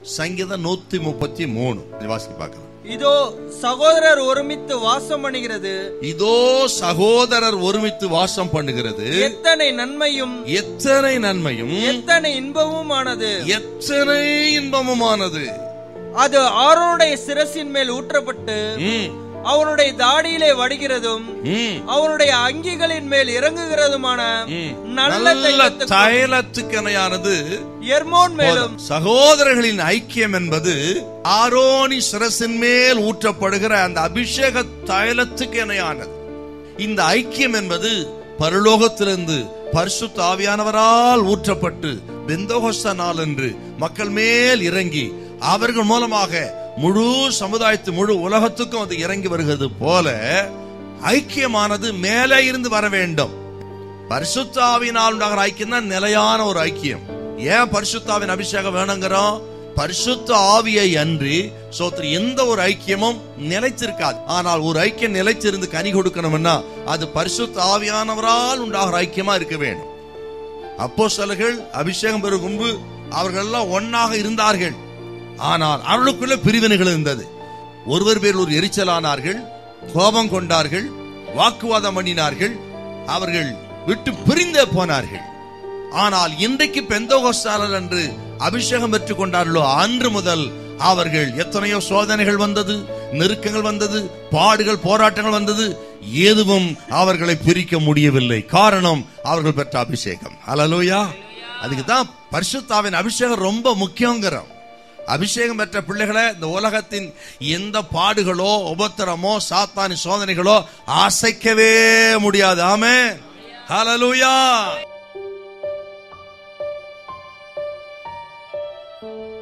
சங்கீதம் நூத்தி முப்பத்தி மூணு வாசிக்க பார்க்கலாம் இதோ சகோதரர் ஒருமித்து வாசம் பண்ணுகிறது இதோ சகோதரர் ஒருமித்து வாசம் பண்ணுகிறது எத்தனை நன்மையும் எத்தனை நன்மையும் எத்தனை இன்பமுமானது எத்தனை இன்பமுமானது அது ஆரோனுடைய சிரசின் மேல் ஊற்றப்பட்டு ம், அவனுடைய தாடியிலே வடிகிறதும் ம், அவனுடைய அங்கிகளின் மேல் இறங்குகிறதுமான ம். நல்ல நல்ல தைலத்துக்கும் தைலத்துக்கணையானது எர்மோன் மேலும் சகோதரர்களின் ஐக்கியம் என்பது ஆரோனி சிரசின் மேல் ஊற்றப்படுகிற அந்த அபிஷேக தைலத்துக்கு இணையானது இந்த ஐக்கியம் என்பது பரலோகத்திலிருந்து பரிசுத்த ஆவியானவரால் ஊற்றப்பட்டு பெந்தோகஸ்த நாள் என்று மக்கள் மேல் இறங்கி அவர்கள் மூலமாக முழு சமுதாயத்து முழு உலகத்துக்கும் அது இறங்கி வருகிறது போல ஐக்கியமானது மேலே இருந்து வர வேண்டும் பரிசுத்தாவினால் உண்டாகிற ஐக்கியம் தான் நிலையான ஒரு ஐக்கியம் ஏன் பரிசுத்தாவின் அபிஷேகம் வேணுங்கிறோம் பரிசுத்த ஆவியை அன்றி சோத்திரி எந்த ஒரு ஐக்கியமும் நிலைத்திருக்காது ஆனால் ஒரு ஐக்கியம் நிலைத்திருந்து கனி கொடுக்கணும்னா அது பரிசுத்த ஆவியானவரால் உண்டாகிற ஐக்கியமா இருக்க வேண்டும் அப்போ அபிஷேகம் பெறும் முன்பு அவர்கள் எல்லாம் ஒன்னாக இருந்தார்கள் ஆனால் அவர்களுக்குள்ள பிரிவினைகள் இருந்தது ஒருவர் பேர் ஒரு எரிச்சலானார்கள் கோபம் கொண்டார்கள் வாக்குவாதம் பண்ணினார்கள் அவர்கள் விட்டு பிரிந்தே போனார்கள் ஆனால் இன்றைக்கு பெந்தோகஸ்தானர் என்று அபிஷேகம் பெற்றுக் கொண்டார்களோ அன்று முதல் அவர்கள் எத்தனையோ சோதனைகள் வந்தது நெருக்கங்கள் வந்தது பாடுகள் போராட்டங்கள் வந்தது எதுவும் அவர்களை பிரிக்க முடியவில்லை காரணம் அவர்கள் பெற்ற அபிஷேகம் அலலோயா அதுக்கு தான் பரிசுத்தாவின் அபிஷேகம் ரொம்ப முக்கியங்கிறோம் அபிஷேகம் பெற்ற பிள்ளைகளை இந்த உலகத்தின் எந்த பாடுகளோ உபத்திரமோ சாத்தானி சோதனைகளோ அசைக்கவே முடியாது ஆமே ஹalleluya